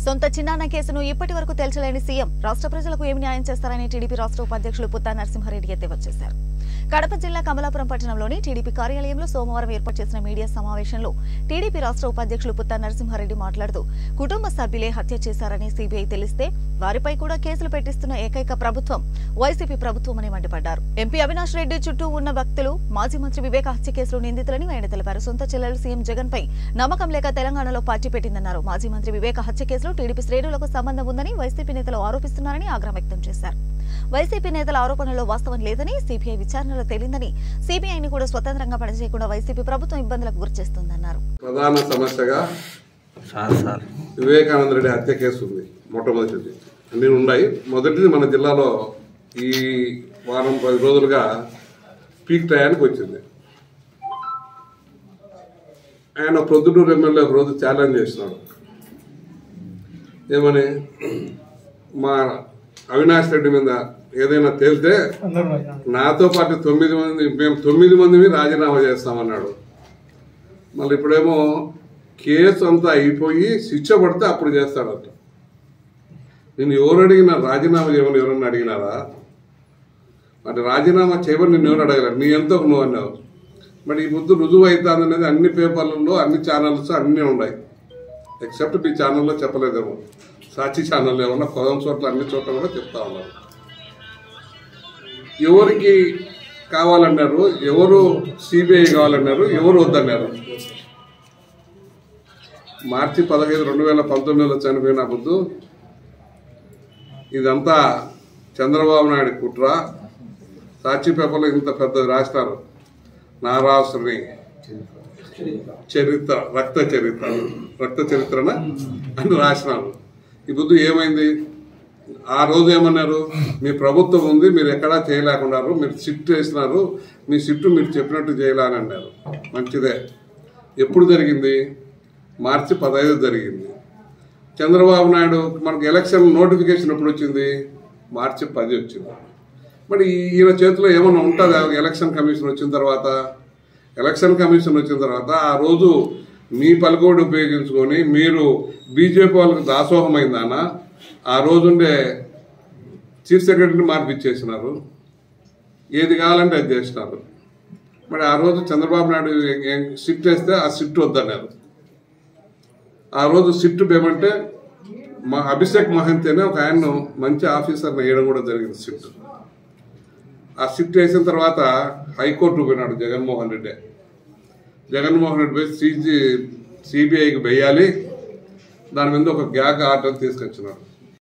సొంత చిన్నాన్న కేసును ఇప్పటి వరకు తేల్చలేని సీఎం రాష్ట్ర ప్రజలకు ఏమి న్యాయం చేస్తారని టీడీపీ రాష్ట్ర ఉపాధ్యక్షులు పుత్తా నరసింహారెడ్డి ఎద్దేవా చేశారు కడప జిల్లా కమలాపురం పట్టణంలోని టీడీపీ కార్యాలయంలో సోమవారం ఏర్పాటు చేసిన మీడియా సమావేశంలో టీడీపీ రాష్ట్ర ఉపాధ్యక్షులు పుత్తా నరసింహారెడ్డి మాట్లాడుతూ కుటుంబ సభ్యులే హత్య చేశారని సీబీఐ తెలిస్తే వారిపై కూడా కేసులు పెట్టిస్తున్న ఏకైక ప్రభుత్వం వైసీపీ ప్రభుత్వమని మండిపడ్డారు ఎంపీ అవినాష్ రెడ్డి చుట్టూ ఉన్న భక్తులు మాజీ మంత్రి వివేక హత్య కేసులో నిందితులని ఆయన తెలిపారు సొంత చెల్లెలు సీఎం జగన్ పై నమ్మకం లేక తెలంగాణలో పార్టీ పెట్టిందన్నారు మాజీ మంత్రి వివేక హత్య కేసులో టీడీపీ శ్రేణులకు సంబంధం ఉందని వైసీపీ నేతలు ఆరోపిస్తున్నారని ఆగ్రహం వ్యక్తం చేశారు వైసీపీ నేతల ఆరోపణలో వాస్తవం లేదని సిబిఐ విచారణలో తేలిందని సిబిఐని కూడా స్వతంత్రంగా పనిచేయకుండా వైసీపీ ప్రభుత్వం ఇబ్బందులకు గురిచేస్తోందన్నారు ప్రధాన సమస్యగా సార్ సార్ వివేకానంద రెడ్డి హత్య కేసు ఉంది మొట్టమొదటిది అన్నీ ఉన్నాయి మొదటిది మన జిల్లాలో ఈ వారం పది రోజులుగా పీక్ టయానికి వచ్చింది ఆయన ప్రొద్దుటూరు ఎమ్మెల్యే ఒక రోజు ఛాలెంజ్ చేసినాడు ఏమని మా అవినాష్ రెడ్డి మీద ఏదైనా తేలితే నాతో పాటు తొమ్మిది మంది మేము తొమ్మిది మందిని రాజీనామా చేస్తామన్నాడు మళ్ళీ ఇప్పుడేమో కేసు అంతా అయిపోయి శిక్ష పడితే అప్పుడు చేస్తాడట నేను ఎవరు అడిగినా రాజీనామా చేయమని ఎవరన్నా అడిగినారా అంటే రాజీనామా చేయమని నిన్ను ఎవరు అడగలేరు నీ ఎంతో నువ్వు అన్నావు మరి ఈ ముద్దు రుజువు అవుతుంది అనేది అన్ని పేపర్లలో అన్ని ఛానల్స్ అన్నీ ఉన్నాయి ఎక్సెప్ట్ మీ ఛానల్లో చెప్పలేదేమో సాక్షి ఛానల్ ఏమన్నా కొదం చోట్ల అన్ని చోట్ల కూడా చెప్తా ఉన్నారు ఎవరికి కావాలన్నారు ఎవరు సిబిఐ కావాలన్నారు ఎవరు వద్దన్నారు మార్చి పదహైదు రెండు వేల పంతొమ్మిదిలో చనిపోయిన బుద్ధు ఇదంతా చంద్రబాబు నాయుడు కుట్ర సాక్షి పేపర్లో ఇంత పెద్దది రాసినారు నారాసుని చరిత్ర రక్త చరిత్ర రక్త చరిత్రన అని రాసినారు ఈ బుద్ధు ఏమైంది ఆ రోజు ఏమన్నారు మీ ప్రభుత్వం ఉంది మీరు ఎక్కడా చేయలేకున్నారు మీరు సిట్ వేసినారు మీ సిట్టు మీరు చెప్పినట్టు చేయాలని అన్నారు మంచిదే ఎప్పుడు జరిగింది మార్చి పదహైదు జరిగింది చంద్రబాబు నాయుడు మనకు ఎలక్షన్ నోటిఫికేషన్ ఎప్పుడు వచ్చింది మార్చి పది వచ్చింది మరి ఈ- ఈయన చేతిలో ఏమైనా ఉంటుందా ఎలక్షన్ కమిషన్ వచ్చిన తర్వాత ఎలక్షన్ కమిషన్ వచ్చిన తర్వాత ఆ రోజు మీ పలుకోడు ఉపయోగించుకొని మీరు బీజేపీ వాళ్ళకి దాసోహమైందానా ఆ రోజుండే చీఫ్ సెక్రటరీని మార్పిచ్చేసినారు ఏది కావాలంటే అది చేసినారు మరి ఆ రోజు చంద్రబాబు నాయుడు ఏ- ఏ- సిట్ వేస్తే ఆ సిట్ వద్దన్నారు ఆ రోజు సిట్ ఏమంటే మా అభిషేక్ మహంతి అనే ఒక ఆయన మంచి ఆఫీసర్ని వేయడం కూడా జరిగింది సిట్ ఆ సిట్ వేసిన తర్వాత హైకోర్టు పోయినాడు జగన్మోహన్ రెడ్డి జగన్మోహన్ రెడ్డి పోయి సిజి సిబిఐకి వేయాలి దాని మీద ఒక గ్యాగ్ ఆర్డర్ తీసుకొచ్చినాడు